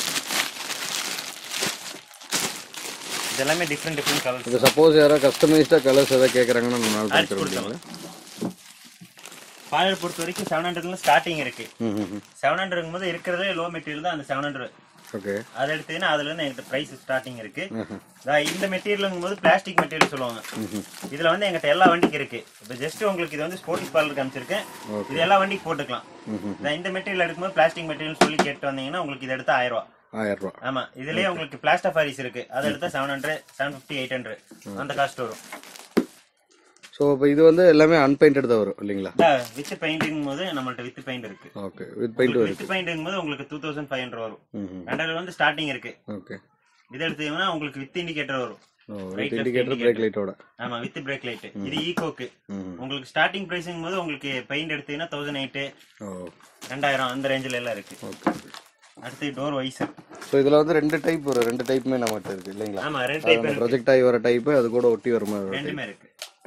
இதெல்லாமே டிஃப்ரெண்ட் டிஃப்ரெண்ட் கலர்ஸ் இப்போ சப்போஸ் யாராவது கஸ்டமைஸ்டாக கலர்ஸ் எதாவது கேட்குறாங்கன்னா நம்மளால பண்ணி அடிச்சு தர முடியுங்களா ஸ்பாய்லர் பொறுத்த வரைக்கும் செவன் ஹண்ட்ரட்ல ஸ்டார்டிங் இருக்கு ம் ம் செவன் ஹண்ட்ரட் போது இருக்கிறதே லோ மெட்டீரியல் தான் அந்த செவன் ஹண்ட்ரட் ஓகே அதை எடுத்தீங்கன்னா அதுல இருந்து எங்கிட்ட பிரைஸ் ஸ்டார்டிங் இருக்கு அதான் இந்த மெட்டீரியலுங்கும் போது பிளாஸ்டிக் மெட்டீரியல் சொல்லுவாங்க இதுல வந்து எங்கிட்ட எல்லா வண்டிக்கு இருக்கு இப்போ ஜஸ்ட் உங்களுக்கு இது வந்து ஸ்போர்ட்ஸ் பார்லர் காமிச்சிருக்கேன் இது எல்லா வண்டிக்கு போட்டுக்கலாம் நான் இந்த மெட்டீரியல் எடுக்கும்போது பிளாஸ்டிக் மெட்டீரியல் சொல்லி கேட்டு வந்தீங்கன்னா உங்களுக்கு இது எடுத்தா ஆயிரம் ரூபா ஆயிரம் ரூபா ஆமா இதுலயே உங்களுக்கு பிளாஸ்டர் ஃபாரிஸ் இருக்கு அதை எடுத்தா seven hundred seven fifty eight hundred அந்த காஸ்ட் வரும் ஸோ இப்போ இது வந்து எல்லாமே அன்பெயிண்டட் தான் வரும் இல்லைங்களா வித் பெயிண்டிங் போது நம்மள்ட்ட வித் பெயிண்ட் இருக்கு ஓகே வித் பெயிண்ட் வரும் வித் பெயிண்டிங் போது உங்களுக்கு டூ தௌசண்ட் ஃபைவ் ஹண்ட்ரட் வரும் ம் ம் ரெண்டாயிரம் வந்து ஸ்டார்டிங் இருக்கு ஓகே இது எடுத்தீங்கன்னா உங்களுக்கு வித் இண்டிகேட்டர் வரும் oh Right, with left indicator indicator. Brake லைட்டோட ஆமா வித் பிரேக் லைட் இது ஈகோக்கு ம் உங்களுக்கு ஸ்டார்டிங் பிரைஸிங் போது உங்களுக்கு பெயிண்ட் எடுத்தீங்கன்னா தௌசண்ட் எயிட் ஓ ரெண்டாயிரம் அந்த ரேஞ்சில் எல்லாம் இருக்கு ஓகே அடுத்து டோர் வைசர் ஸோ இதில் வந்து ரெண்டு டைப் வரும் ரெண்டு டைப்புமே நம்மகிட்ட இருக்கு இல்லைங்களா ஆமா ரெண்டு டைப் இருக்கு ப்ரொஜெக்ட் ஆகி வர டைப்பு அது கூட ஒட்டி வர மாதிரி வரும் ரெண்டுமே இருக்கு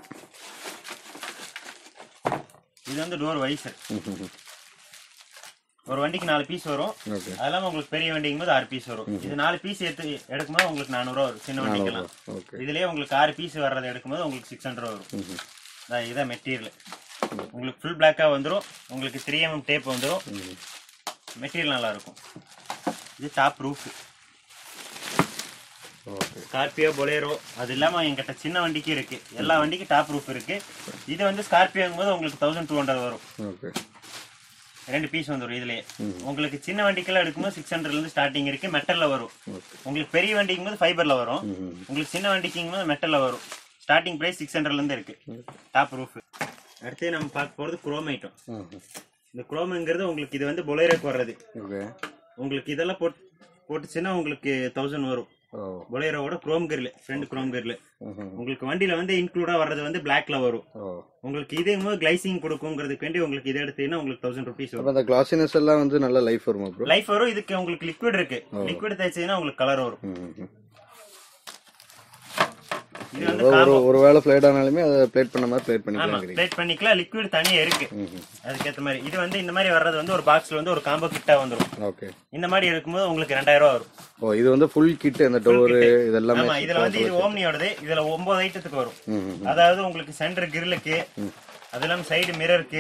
இது வந்து டோர் வைசர் ஒரு வண்டிக்கு நாலு பீஸ் வரும் ஓகே அது இல்லாம உங்களுக்கு பெரிய வண்டிக்கும் போது ஆறு பீஸ் வரும் இது நாலு பீஸ் எடுத்து எடுக்கும்போது உங்களுக்கு நானூறுவா வரும் சின்ன வண்டிக்கெல்லாம் ஓகே இதுலயே உங்களுக்கு ஆறு பீஸ் வர்றதை எடுக்கும்போது உங்களுக்கு சிக்ஸ் ஹண்ட்ரட் வரும் இதான் இதான் மெட்டீரியல் உங்களுக்கு ஃபுல் பிளாக்கா வந்துரும் உங்களுக்கு த்ரீ எம்எம் டேப் வந்துரும் மெட்டீரியல் நல்லா இருக்கும் இது top roof okay Scorpio Bolero அது இல்லாம என்கிட்ட சின்ன வண்டிக்கு இருக்கு எல்லா வண்டிக்கும் டாப் ரூஃப் இருக்கு இது வந்து ஸ்கார்பியோங்கும் போது உங்களுக்கு தௌசண்ட் டூ ஹண்ட்ரட் வரும் ஓகே ரெண்டு பீஸ் வந்துடும் இதுலயே உங்களுக்கு சின்ன வண்டிக்கெல்லாம் எடுக்கும்போது சிக்ஸ் ஹண்ட்ரட்ல இருந்து ஸ்டார்டிங் இருக்கு மெட்டல்ல வரும் ஓகே உங்களுக்கு பெரிய வண்டிக்கும் போது ஃபைபர்ல வரும் ம் உங்களுக்கு சின்ன வண்டிக்கும் போது மெட்டல்ல வரும் ஸ்டார்டிங் பிரைஸ் சிக்ஸ் ஹண்ட்ரட்ல இருந்து இருக்கு டாப் ரூஃப் அடுத்து நம்ம பார்க்க போறது குரோம் ஐட்டம் ம் இந்த குரோம்ங்கிறது உங்களுக்கு இது வந்து பொலேரோக்கு வர்றது ஓகே உங்களுக்கு இதெல்லாம் போட் போட்டுச்சுன்னா உங்களுக்கு தௌசண்ட் வரும் ஓ பொலேரோவோட chrome grill front chrome grill ம் உங்களுக்கு வண்டியில வந்து இன்க்ளூடா வர்றது வந்து பிளாக்ல வரும் ஓ உங்களுக்கு இதுங்கும் போது கிளைசிங் கொடுக்குங்கிறதுக்கு வேண்டி உங்களுக்கு இதை எடுத்தீங்கன்னா உங்களுக்கு தௌசண்ட் ருபீஸ் வரும் அப்போ அந்த கிளாசினஸ் எல்லாம் வந்து நல்ல லைஃப் வருமா ப்ரோ லைஃப் வரும் இதுக்கு உங்களுக்கு லிக்விட் இருக்கு லிக்விட் தேய்ச்சதுன்னா உங்களுக்கு கலர் வரும் ம் இது வந்து ஒரு ஒரு வேளை ஃப்ளைட் ஆனாலுமே அதை பிளேட் பண்ண மாதிரி பிளேட் பண்ணிக்கலாம் பிளேட் பண்ணிக்கலாம் லிக்விட் தனியா இருக்கு ம் அதுக்கேத்த மாதிரி இது வந்து இந்த மாதிரி வர்றது வந்து ஒரு பாக்ஸ்ல வந்து ஒரு காம்போ கிட்டா வந்துரும் ஓகே இந்த மாதிரி இருக்கும்போது உங்களுக்கு ரெண்டாயிரம் ரூபா வரும் ஓ இது வந்து ஃபுல் கிட் அந்த டோரு இதெல்லாமே ஆமா இதுல வந்து இது ஓம்னியோடது இதுல ஒன்பது ஐட்டத்துக்கு வரும் ம் ம் அதாவது உங்களுக்கு சென்டர் கிரிலுக்கு அது இல்லாம சைடு மிரருக்கு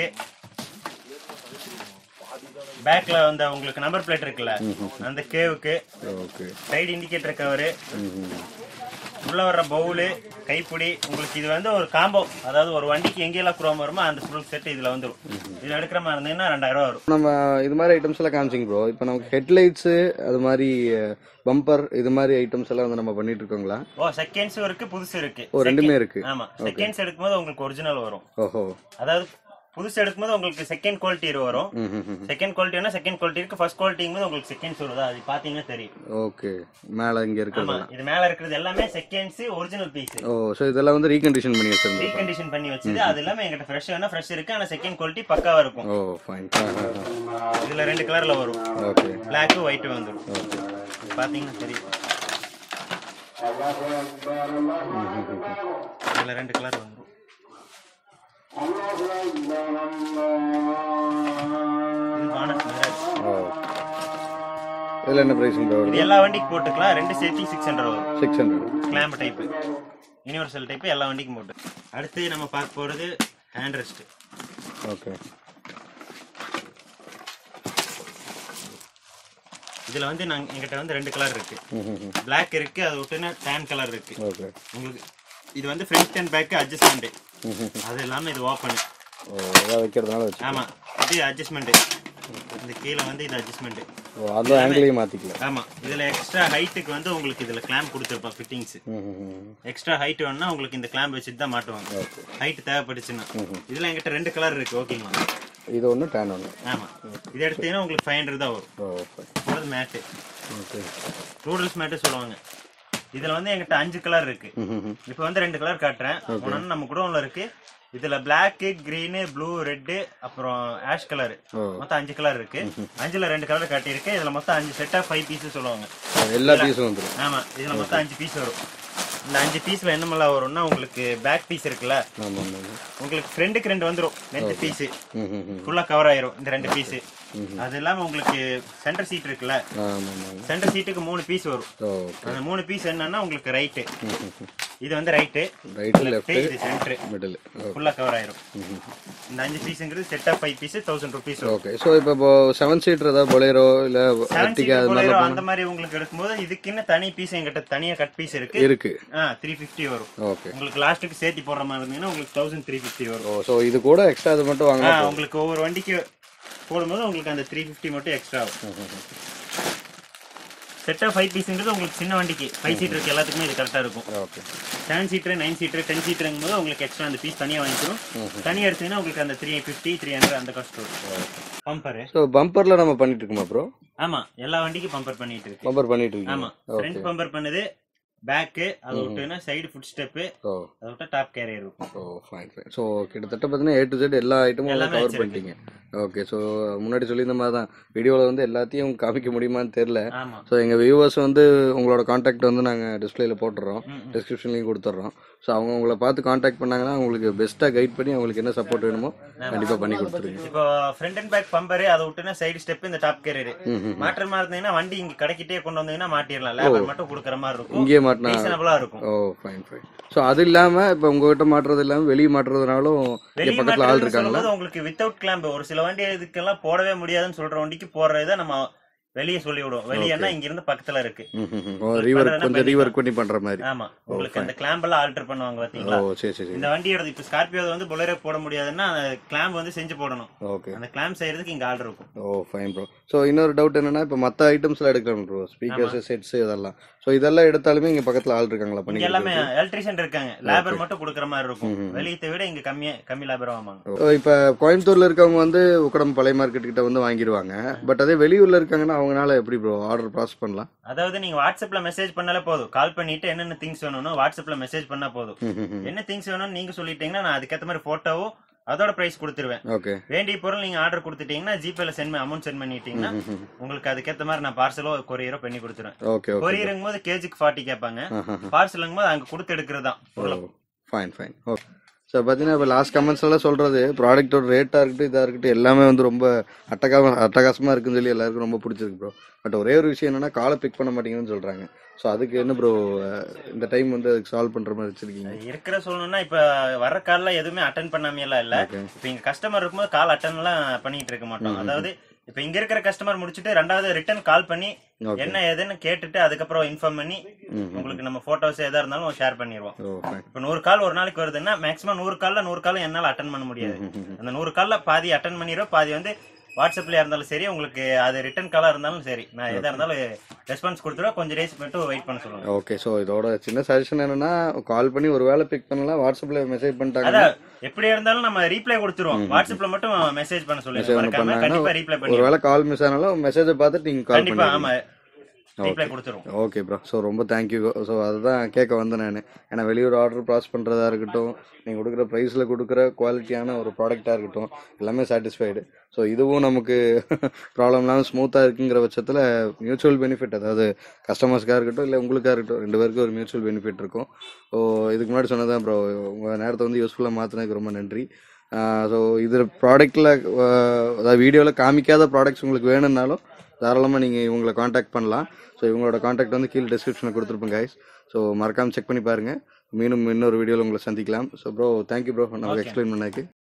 பேக்ல வந்து உங்களுக்கு நம்பர் பிளேட் இருக்குல்ல அந்த கேவுக்கு ஓகே சைடு இண்டிகேட்டர் கவரு ம் ம் உள்ள வர்ற பவுலு கைப்பிடி உங்களுக்கு இது வந்து ஒரு காம்போ அதாவது ஒரு வண்டிக்கு எங்கெல்லாம் குரோம் வருமோ அந்த ஃபுல் செட் இதுல வந்துரும் இதுல எடுக்கிற மாதிரி இருந்தீங்கன்னா ரெண்டாயிரம் ரூபா வரும் நம்ம இது மாதிரி ஐட்டம்ஸ் எல்லாம் காமிச்சிங்க ப்ரோ இப்போ நமக்கு ஹெட்லைட்ஸு அது மாதிரி பம்பர் இது மாதிரி ஐட்டம்ஸ் எல்லாம் வந்து நம்ம பண்ணிட்டு இருக்கோங்களா ஓ செகண்ட்ஸும் இருக்கு புதுசு இருக்கு ஓ ரெண்டுமே இருக்கு ஆமா செகண்ட்ஸ் எடுக்கும்போது உங்களுக்கு ஒரிஜினல் வரும் ஓஹோ அதாவது புதுசு எடுக்கும்போது உங்களுக்கு செகண்ட் குவாலிட்டி வரும் ம் ம் ம் செகண்ட் குவாலிட்டினா செகண்ட் குவாலிட்டி இருக்கு ஃபர்ஸ்ட் குவாலிட்டிங்கும் போது உங்களுக்கு செகண்ட்ஸ் வருது அது பாத்தீங்கன்னா தெரியும் ஓகே மேலே இங்கே ஆமா இருக்கிறதெல்லாம் இது மேல இருக்கிறது எல்லாமே seconds original piece oh so இதெல்லாம் வந்து ரீகண்டிஷன் பண்ணி வச்சிருந்தோம் ரீகண்டிஷன் பண்ணி வச்சது அது இல்லாம எங்கிட்ட ஃப்ரெஷ் வேணா ஃப்ரெஷ் இருக்கு ஆனா செகண்ட் குவாலிட்டி பக்காவா இருக்கும் ஓ ஃபைன் இதுல ரெண்டு கலர்ல வரும் ஓகே பிளாக் ஒயிட் வந்துரும் பாத்தீங்கன்னா தெரியும் இதுல ரெண்டு கலர் வந்துரும் இது bonnet mirror. ஓ இதில் என்ன ப்ரைஸுங்க ப்ரோ இது எல்லா வண்டிக்கு போட்டுக்கலாம் ரெண்டு சேர்த்தி சிக்ஸ் ஹண்ட்ரட் வரும் six hundred clamp type universal type எல்லா வண்டிக்கும் போட்டு அடுத்து நம்ம பார்க்க போறது ஹேண்ட் ரெஸ்ட் ஓகே இதுல வந்து நாங்க எங்கிட்ட வந்து ரெண்டு கலர் இருக்கு ம் ம் ம் Black இருக்கு அது விட்டுனா டேன் கலர் இருக்கு ஓகே உங்களுக்கு இது வந்து ஃப்ரண்ட் அண்ட் பேக் அட்ஜஸ்ட்மெண்ட் ம் ம் அது எல்லாமே இது ஓப்பன் ஓ ஏதாவது வைக்கிறதுனால வச்சு ஆமா இது அட்ஜஸ்ட்மெண்ட் இந்த கீழே வந்து இது அட்ஜஸ்ட்மெண்ட் ஓ அந்த ஆங்கிளையும் மாற்றிக்கலாம் ஆமா இதுல எக்ஸ்ட்ரா ஹைட்டுக்கு வந்து உங்களுக்கு இதுல கிளாம்ப் கொடுத்துருப்போம் ஃபிட்டிங்ஸ் ம் ம் ம் எக்ஸ்ட்ரா ஹைட் வேணும்னா உங்களுக்கு இந்த கிளாம்ப் வச்சுட்டு தான் மாட்டுவாங்க ஓகே ஹைட் தேவைப்பட்டுச்சுன்னா இதுல என்கிட்ட ரெண்டு கலர் இருக்கு ஓகேங்களா இது ஒன்று டேன் ஒன்று ஆமா இது எடுத்தீங்கன்னா உங்களுக்கு ஃபைவ் ஹண்ட்ரட் தான் வரும் ஓ ஃபைன் போகிறது மேட்டு ஓகே நூடுல்ஸ் மேட்டு சொல்லுவாங்க இதுல வந்து என்கிட்ட அஞ்சு கலர் இருக்கு ம் ம் ம் இப்போ வந்து ரெண்டு கலர் காட்டுறேன் ஒன்று நம்ம குடோன்ல இருக்கு இதுல Black green ப்ளூ ரெட் அப்புறம் ஆஷ் கலர் ஓ மொத்தம் அஞ்சு கலர் இருக்கு அஞ்சுல ரெண்டு கலர் காட்டியிருக்கு இதுல மொத்தம் அஞ்சு செட் ஆஃப் ஃபைவ் பீஸ் சொல்லுவாங்க எல்லா பீஸும் வந்துடும் ஆமா இதுல மொத்தம் அஞ்சு பீஸ் வரும் இந்த அஞ்சு பீஸ்ல என்னமெல்லாம் வரும்னா உங்களுக்கு பேக் பீஸ் இருக்குல்ல ஆமாம் ஆமாம் உங்களுக்கு ஃப்ரெண்டுக்கு ரெண்டு வந்துரும் ரெண்டு பீஸ் ம் ம் ம் ஃபுல்லா கவர் ஆயிரும் இந்த ரெண்டு பீஸ் அது இல்லாம உங்களுக்கு சென்டர் சீட் இருக்குல்ல ஆமாம் ஆமாம் சென்டர் சீட்டுக்கு மூணு பீஸ் வரும் ஓ அந்த மூணு பீஸ் என்னன்னா உங்களுக்கு ரைட்டு ம் ம் ம் இது வந்து ரைட்டு ரைட்டு லெஃப்ட் லெஃப்ட் இது சென்டர் மிடில் ஃபுல்லா கவர் ஆயிரும் இந்த அஞ்சு பீஸுங்கிறது set of five piece thousand rupees okay so இப்போ இப்போ செவன் சீட்டர் ஏதாவது பொலேரோ இல்லை செவன் அர்டிகா அது மாதிரி அந்த மாதிரி உங்களுக்கு எடுக்கும்போது இதுக்குன்னு தனி பீஸ் எங்கிட்ட தனியா கட் பீஸ் இருக்கு இருக்கு ஆ த்ரீ ஃபிஃப்டி வரும் ஓகே உங்களுக்கு லாஸ்ட்டுக்கு சேர்த்தி போடுற மாதிரி இருந்தீங்கன்னா உங்களுக்கு தௌசண்ட் த்ரீ ஃபிஃப்டி வரும் ஓ ஸோ இது கூட எக்ஸ்ட்ரா அது மட்டும் ஆ வாங்கினா உங்களுக்கு ஒவ்வொரு வண்டிக்கு போடும்போது உங்களுக்கு அந்த த்ரீ ஃபிஃப்டி மட்டும் எக்ஸ்ட்ரா ஆகும் செட் ஆஃப் ஃபைவ் பீஸுங்கிறது உங்களுக்கு சின்ன வண்டிக்கு ஃபைவ் சீட்டருக்கு எல்லாத்துக்குமே இது கரெக்டாக இருக்கும் okay seven seater nine seater ten சீட்டருங்கும் போது உங்களுக்கு எக்ஸ்ட்ரா அந்த பீஸ் தனியாக வாங்கிக்கணும் தனியாக எடுத்தீங்கன்னா உங்களுக்கு அந்த த்ரீ ஃபிஃப்டி த்ரீ ஹண்ட்ரட் அந்த காஸ்ட் வரும் பம்பரு ஸோ பம்பரில் நம்ம பண்ணிட்டு இருக்கோமா ப்ரோ ஆமா எல்லா வண்டிக்கும் பம்பர் பண்ணிட்டு இருக்கு பம்பர் பண்ணிட்டு இருக்கீங்க ஆமா ஃப்ரண்ட் பம்பர் பண்ணுது பேக்கு அதை விட்டுனா சைடு ஃபுட் ஸ்டெப்பு ஓ அதை விட்டா டாப் கேரியர் இருக்கும் ஓ ஃபைன் ஃபைன் ஸோ கிட்டத்தட்ட பார்த்தீங்கன்னா ஏ டு ஜெட் எல்லா ஐட்டமும் எல்லாமே கவர் வச்சிருக்கு. பண்ணிட்டீங்க ஓகே ஸோ முன்னாடி சொல்லியிருந்த மாதிரி தான் வீடியோவில் வந்து எல்லாத்தையும் காமிக்க முடியுமான்னு தெரில ஆமா ஸோ எங்கள் வியூவர்ஸ் வந்து உங்களோட காண்டாக்ட் வந்து நாங்கள் டிஸ்பிளேல போட்டுடுறோம் ம், ம். டிஸ்கிரிப்ஷன்லையும் கொடுத்துட்றோம் ஸோ அவங்க உங்களை பார்த்து காண்டாக்ட் பண்ணாங்கன்னா உங்களுக்கு பெஸ்ட்டாக கைட் பண்ணி அவங்களுக்கு என்ன சப்போர்ட் வேணுமோ கண்டிப்பாக பண்ணி கொடுத்துருங்க இப்போ ஃப்ரண்ட் அண்ட் பேக் பம்பரு அதை விட்டுனா சைடு ஸ்டெப் இந்த டாப் கேரியர் ம் ம் மாற்றமா இருந்தீங்கன்னா வண்டி இங்க கடைக்கிட்டே கொண்டு வந்தீங்கன்னா மாட்டிடலாம் லேபர் மட்டும் கொடுக்குற மாதிரி இருக்கும் இங்கேயே மாட்டினா ரீசனபிளா இருக்கும் ஓ ஃபைன் ஃபைன் ஸோ அது இல்லாமல் இப்போ உங்ககிட்ட மாட்டுறது இல்லாமல் வெளியே மாட்டுறதுனாலும் இங்கே வெளியே பக்கத்தில் ஆள் மாட்டுறதுன்னு இருக்காங்களா சொல்லும்போது உங்களுக்கு வித்தவுட் கிளாம்ப் ஒரு சில வண்டி இதுக்கெல்லாம் போடவே முடியாதுன்னு சொல்ற வண்டிக்கு போடுறத நம்ம வெளியே சொல்லி விடுவோம் வெளியேன்னா இங்க இருந்து பக்கத்துல இருக்கு ம் ம் ம். ஓ ரீவர்க் கொஞ்சம் ரீவர்க் பண்ணி பண்ணுற மாதிரி ஆமா உங்களுக்கு அந்த கிளாம்ப் எல்லாம் ஆல்டர் பண்ணுவாங்க பாத்தீங்களா ஓ சரி சரி சரி இந்த வண்டியோட இப்ப ஸ்கார்பியோ வந்து பொலேரோ போட முடியாதுன்னா கிளாம்ப் வந்து செஞ்சு போடணும் ஓகே அந்த கிளாம்ப் செய்யறதுக்கு இங்க ஆர்டர் இருக்கும் ஓ ஃபைன் ப்ரோ ஸோ இன்னொரு டவுட் என்னன்னா இப்போ மற்ற ஐட்டம்ஸ்லாம் எடுக்கலாம் ப்ரோ ஸ்பீக்கர்ஸ் செட்ஸ் இதெல்லாம் ஸோ இதெல்லாம் எடுத்தாலுமே இங்கே பக்கத்தில் ஆள் இருக்காங்களா இங்க பண்ணி எல்லாமே எலக்ட்ரிஷியன் இருக்காங்க லேபர் மட்டும் கொடுக்குற மாதிரி இருக்கும் வெளியத்தை விட இங்க கம்மியா கம்மி லேபர் வாங்குவாங்க ஓ, இப்போ கோயம்புத்தூர்ல இருக்கவங்க வந்து உக்கடம் பழைய மார்க்கெட் கிட்ட வந்து வாங்கிடுவாங்க பட் அதே வெளியூர்ல இருக்காங்கன்னா அவங்களால எப்படி ப்ரோ ஆர்டர் ப்ராசஸ் பண்ணலாம் அதாவது நீங்க வாட்ஸ்அப்ல மெசேஜ் பண்ணாலே போதும் கால் பண்ணிட்டு என்னென்ன திங்ஸ் வேணும்னு வாட்ஸ்அப்ல மெசேஜ் பண்ணா போதும் ம், ம், ம். என்ன திங்ஸ் வேணும்னு நீங்க சொல்லிட்டீங்கன்னா நான் அதுக்கேற்ற மாதிரி போட்டோவும் அதோட பிரைஸ் கொடுத்துருவேன் ஓகே வேண்டிய பொருள் நீங்க ஆர்டர் கொடுத்துட்டீங்கன்னா ஜிபேல சென்ட் அமௌண்ட் சென்ட் பண்ணிட்டீங்கன்னா உங்களுக்கு அதுக்கேற்ற மாதிரி நான் பார்சலோ கொரியரோ பண்ணி கொடுத்துருவேன் ஓகே ஓகே கொரியருங்கும் போது கேஜிக்கு ஃபார்ட்டி கேட்பாங்க பார்சலுங்கும் போது அங்க கொடுத்து எடுக்கிறது தான் பொருளை ஃபைன் ஃபைன் ஓகே ஸோ பார்த்தீங்கன்னா இப்போ லாஸ்ட் கமெண்ட்ஸ் எல்லாம் சொல்கிறது ப்ராடக்ட்டோட ரேட்டாக இருக்கட்டும் இதாக இருக்கட்டும் எல்லாமே வந்து ரொம்ப அட்டகாம அட்டகாசமாக இருக்குன்னு சொல்லி எல்லாருக்கும் ரொம்ப பிடிச்சிருக்கு ப்ரோ பட் ஒரே ஒரு விஷயம் என்னன்னா காலை பிக் பண்ண மாட்டீங்கன்னு சொல்கிறாங்க ஸோ அதுக்கு என்ன ப்ரோ இந்த டைம் வந்து அதுக்கு சால்வ் பண்ணுற மாதிரி வச்சிருக்கீங்க இருக்கிற சொல்லணும்னா இப்ப வர்ற கால்ல எதுவுமே அட்டன் பண்ணாமையெல்லாம் இல்ல ஓகே இப்ப இங்க கஸ்டமர் இருக்கும்போது கால் அட்டன் எல்லாம் பண்ணிட்டு இருக்க மாட்டோம் அதாவது இப்ப இங்க இருக்கிற கஸ்டமர் முடிச்சுட்டு ரெண்டாவது ரிட்டர்ன் கால் பண்ணி ஓகே என்ன ஏதுன்னு கேட்டுட்டு அதுக்கப்புறம் இன்ஃபார்ம் பண்ணி உங்களுக்கு நம்ம போட்டோஸ் எதா இருந்தாலும் ஷேர் பண்ணிடுவோம் ஓ ஃபைன் இப்ப நூறு கால் ஒரு நாளைக்கு வருதுன்னா மேக்ஸிமம் நூறு கால்ல நூறு கால் என்னால அட்டன் பண்ண முடியாது அந்த நூறு கால்ல பாதி அட்டன் பண்ணிடுவோம் பாதி வந்து வாட்ஸ்அப்ல இருந்தாலும் சரி உங்களுக்கு அது ரிட்டர்ன் காலா இருந்தாலும் சரி நான் எதா இருந்தாலும் ரெஸ்பான்ஸ் கொடுத்துருவேன் கொஞ்சம் டேஸ் மட்டும் வெயிட் பண்ண சொல்லுவேன் ஓகே ஸோ இதோட சின்ன சஜஷன் என்னன்னா கால் பண்ணி ஒரு வேளை பிக் பண்ணலாம் வாட்ஸ்அப்பில் மெசேஜ் பண்ணிட்டாங்க அதான் எப்படி இருந்தாலும் நம்ம ரீப்ளை கொடுத்துருவோம் வாட்ஸ்அப்ல மட்டும் மெசேஜ் பண்ண சொல்லுங்க மறக்காம கண்டிப்பா ரீப்ளை பண்ணி ஒரு வேளை கால் மிஸ் ஆனாலும் மெசேஜை பார்த்துட்டு நீங்கள் கால் கண்டிப்பா பண்ணி ஆமா ரீப்ளை கொடுத்துருவோம் ஓகே ப்ரோ ஸோ ரொம்ப தேங்க்யூ ஸோ அதுதான் கேட்க வந்தேன் நான் ஏன்னா வெளியூர் ஆர்டர் ப்ராசஸ் பண்ணுறதா இருக்கட்டும் நீங்கள் கொடுக்குற ப்ரைஸில் கொடுக்குற குவாலிட்டியான ஒரு ப்ராடக்டாக இருக்கட்டும் எல்லாமே சாட்டிஸ்ஃபைடு ஸோ இதுவும் நமக்கு ப்ராப்ளம் இல்லாமல் ஸ்மூத்தாக இருக்குங்கிற பட்சத்தில் மியூச்சுவல் பெனிஃபிட் அதாவது கஸ்டமர்ஸ்க்காக இருக்கட்டும் இல்லை உங்களுக்காக இருக்கட்டும் ரெண்டு பேருக்கும் ஒரு மியூச்சுவல் பெனிஃபிட் இருக்கும் ஸோ இதுக்கு முன்னாடி சொன்னதான் ப்ரோ உங்கள் நேரத்தை வந்து யூஸ்ஃபுல்லாக மாற்றினதுக்கு ரொம்ப நன்றி ஸோ இதில் ப்ராடக்ட்டில் அதாவது வீடியோவில் காமிக்காத ப்ராடக்ட்ஸ் உங்களுக்கு வேணும்னாலும் தாராளமாக நீங்கள் இவங்களை காண்டாக்ட் பண்ணலாம் ஸோ இவங்களோட காண்டாக்ட் வந்து கீழே டிஸ்கிரிப்ஷனில் கொடுத்துருப்பேன் கைஸ் ஸோ மறக்காமல் செக் பண்ணி பாருங்கள் மீண்டும் இன்னொரு வீடியோவில் உங்களை சந்திக்கலாம் ஸோ ப்ரோ தேங்க்யூ ப்ரோ நமக்கு எக்ஸ்பிளைன் பண்ணதுக்கு